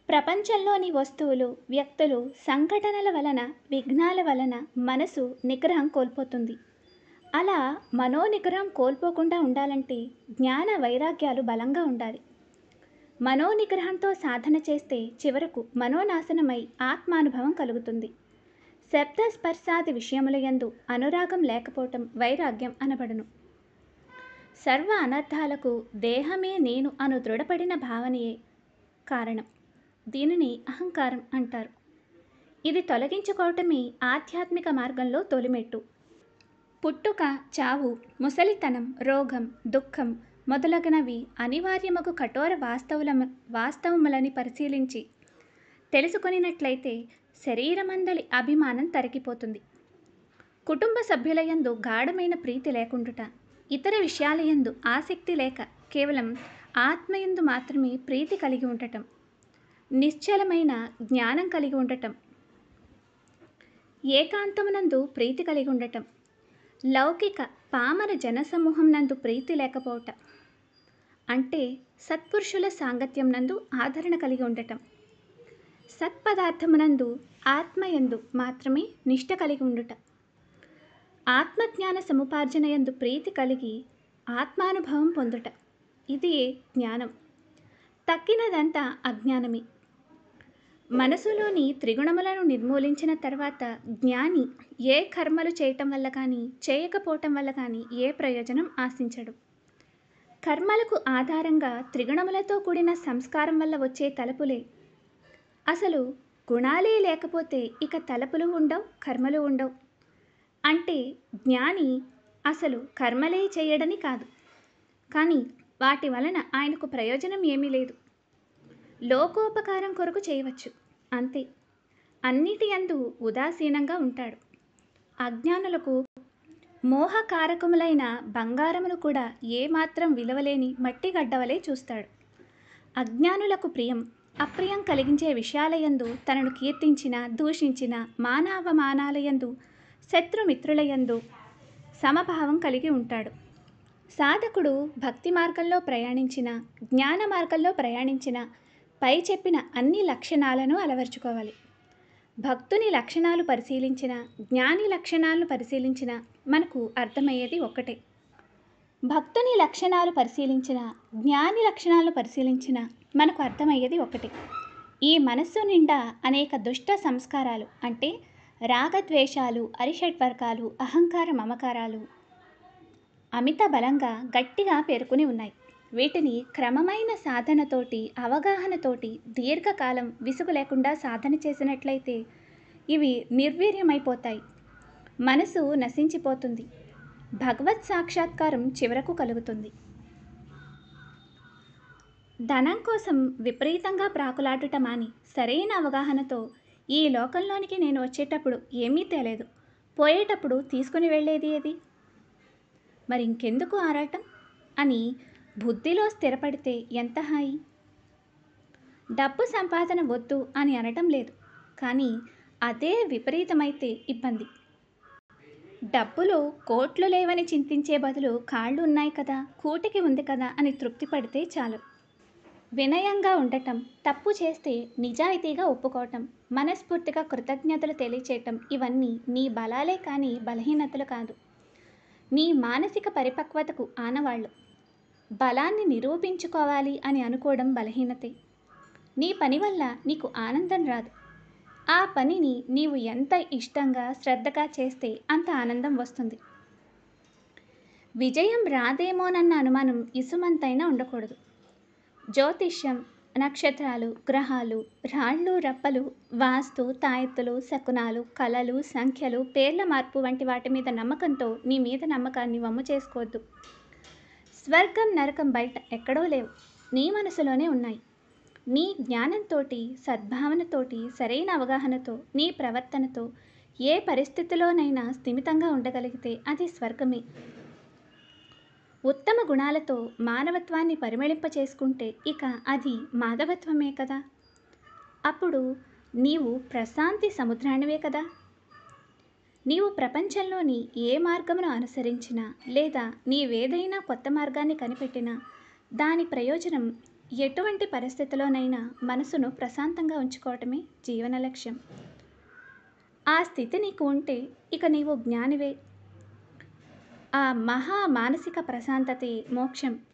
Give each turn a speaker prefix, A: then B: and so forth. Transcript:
A: ప్రపంచంలోని వస్తువులు వ్యక్తులు సంఘటనల వలన విఘ్నాల వలన మనసు నిగ్రహం కోల్పోతుంది అలా మనో నిగ్రహం కోల్పోకుండా ఉండాలంటే జ్ఞాన వైరాగ్యాలు బలంగా ఉండాలి మనో నిగ్రహంతో సాధన చేస్తే చివరకు మనోనాశనమై ఆత్మానుభవం కలుగుతుంది శబ్ద స్పర్శాది విషయముల యందు అనురాగం లేకపోవటం వైరాగ్యం అనబడును సర్వ అనర్థాలకు దేహమే నేను అను దృఢపడిన భావనయే కారణం దీనిని అహంకారం అంటారు ఇది తొలగించుకోవటమే ఆధ్యాత్మిక మార్గంలో తొలిమెట్టు పుట్టుక చావు ముసలితనం రోగం దుఃఖం మొదలగునవి అనివార్యమగు కఠోర వాస్తవుల వాస్తవములని పరిశీలించి తెలుసుకొనినట్లయితే శరీరమందలి అభిమానం తరిగిపోతుంది కుటుంబ సభ్యులయందు గాఢమైన ప్రీతి లేకుండుట ఇతర విషయాలయందు ఆసక్తి లేక కేవలం ఆత్మయందు మాత్రమే ప్రీతి కలిగి ఉండటం నిశ్చలమైన జ్ఞానం కలిగి ఉండటం ఏకాంతమునందు ప్రీతి కలిగి ఉండటం లౌకిక పామర జనసమూహం నందు ప్రీతి లేకపోవటం అంటే సత్పురుషుల సాంగత్యం నందు ఆదరణ కలిగి ఉండటం సత్పదార్థమునందు ఆత్మయందు మాత్రమే నిష్ట కలిగి ఉండుట ఆత్మజ్ఞాన సముపార్జనయందు ప్రీతి కలిగి ఆత్మానుభవం పొందుట ఇది జ్ఞానం తక్కినదంతా అజ్ఞానమే మనసులోని త్రిగుణములను నిర్మూలించిన తర్వాత జ్ఞాని ఏ కర్మలు చేయటం వల్ల కానీ చేయకపోవటం వల్ల కానీ ఏ ప్రయోజనం ఆశించడు కర్మలకు ఆధారంగా త్రిగుణములతో కూడిన సంస్కారం వల్ల వచ్చే తలపులే అసలు గుణాలే లేకపోతే ఇక తలపులు ఉండవు కర్మలు ఉండవు అంటే జ్ఞాని అసలు కర్మలే చేయడని కాదు కానీ వాటి వలన ఆయనకు ప్రయోజనం ఏమీ లేదు లోకోపకారం కొరకు చేయవచ్చు అంతే అన్నిటి అందు ఉదాసీనంగా ఉంటాడు అజ్ఞానులకు మోహకారకములైన బంగారమును కూడా ఏమాత్రం విలువలేని మట్టి గడ్డవలే చూస్తాడు అజ్ఞానులకు ప్రియం అప్రియం కలిగించే విషయాలయందు తనను కీర్తించిన దూషించిన మానవమానాలయందు శత్రుమిత్రులయందు సమభావం కలిగి ఉంటాడు సాధకుడు భక్తి మార్గంలో ప్రయాణించిన జ్ఞాన మార్గంలో ప్రయాణించిన పై చెప్పిన అన్ని లక్షణాలను అలవర్చుకోవాలి భక్తుని లక్షణాలు పరిశీలించిన జ్ఞాని లక్షణాలను పరిశీలించిన మనకు అర్థమయ్యేది ఒక్కటే భక్తుని లక్షణాలు పరిశీలించిన జ్ఞాని లక్షణాలను పరిశీలించిన మనకు అర్థమయ్యేది ఒకటే ఈ మనస్సు నిండా అనేక దుష్ట సంస్కారాలు అంటే రాగద్వేషాలు అరిషడ్వర్గాలు అహంకార మమకారాలు అమిత బలంగా గట్టిగా పేర్కొని ఉన్నాయి వీటిని క్రమమైన సాధనతోటి అవగాహనతోటి దీర్ఘకాలం విసుగు లేకుండా సాధన చేసినట్లయితే ఇవి నిర్వీర్యమైపోతాయి మనసు నశించిపోతుంది భగవత్ సాక్షాత్కారం చివరకు కలుగుతుంది ధనం కోసం విపరీతంగా ప్రాకులాడుట మాని సరైన అవగాహనతో ఈ లోకంలోనికి నేను వచ్చేటప్పుడు ఏమీ తేలేదు పోయేటప్పుడు తీసుకుని వెళ్ళేది ఏది మరి ఇంకెందుకు ఆరాటం అని బుద్ధిలో స్థిరపడితే ఎంత హాయి డబ్బు సంపాదన వద్దు అని అనటం లేదు కానీ అదే విపరీతమైతే ఇబ్బంది డబ్బులు కోట్లు లేవని చింతించే బదులు కాళ్ళు ఉన్నాయి కదా కూటికి ఉంది కదా అని తృప్తి పడితే చాలు వినయంగా ఉండటం తప్పు చేస్తే నిజాయితీగా ఒప్పుకోవటం మనస్ఫూర్తిగా కృతజ్ఞతలు తెలియచేయటం ఇవన్నీ నీ బలాలే కానీ బలహీనతలు కాదు నీ మానసిక పరిపక్వతకు ఆనవాళ్ళు బలాన్ని నిరూపించుకోవాలి అని అనుకోవడం బలహీనతే నీ పని వల్ల నీకు ఆనందం రాదు ఆ పనిని నీవు ఎంత ఇష్టంగా శ్రద్ధగా చేస్తే అంత ఆనందం వస్తుంది విజయం రాదేమోనన్న అనుమానం ఇసుమంతైనా ఉండకూడదు జ్యోతిష్యం నక్షత్రాలు గ్రహాలు రాళ్ళు రప్పలు వాస్తు తాయెత్తులు శకునాలు కళలు సంఖ్యలు పేర్ల మార్పు వంటి వాటి మీద నమ్మకంతో నీ మీద నమ్మకాన్ని వమ్ము చేసుకోవద్దు స్వర్గం నరకం బయట ఎక్కడో లేవు నీ మనసులోనే ఉన్నాయి నీ జ్ఞానంతోటి సద్భావనతోటి సరైన అవగాహనతో నీ ప్రవర్తనతో ఏ పరిస్థితిలోనైనా స్థిమితంగా ఉండగలిగితే అది స్వర్గమే ఉత్తమ గుణాలతో మానవత్వాన్ని పరిమళింప చేసుకుంటే ఇక అది మాధవత్వమే కదా అప్పుడు నీవు ప్రశాంతి సముద్రానివే కదా నీవు ప్రపంచంలోని ఏ మార్గమును అనుసరించినా లేదా నీవేదైనా కొత్త మార్గాన్ని కనిపెట్టినా దాని ప్రయోజనం ఎటువంటి పరిస్థితిలోనైనా మనసును ప్రశాంతంగా ఉంచుకోవటమే జీవన లక్ష్యం ఆ స్థితి నీకు ఉంటే ఇక నీవు జ్ఞానివే ఆ మహా మానసిక ప్రశాంతతే మోక్షం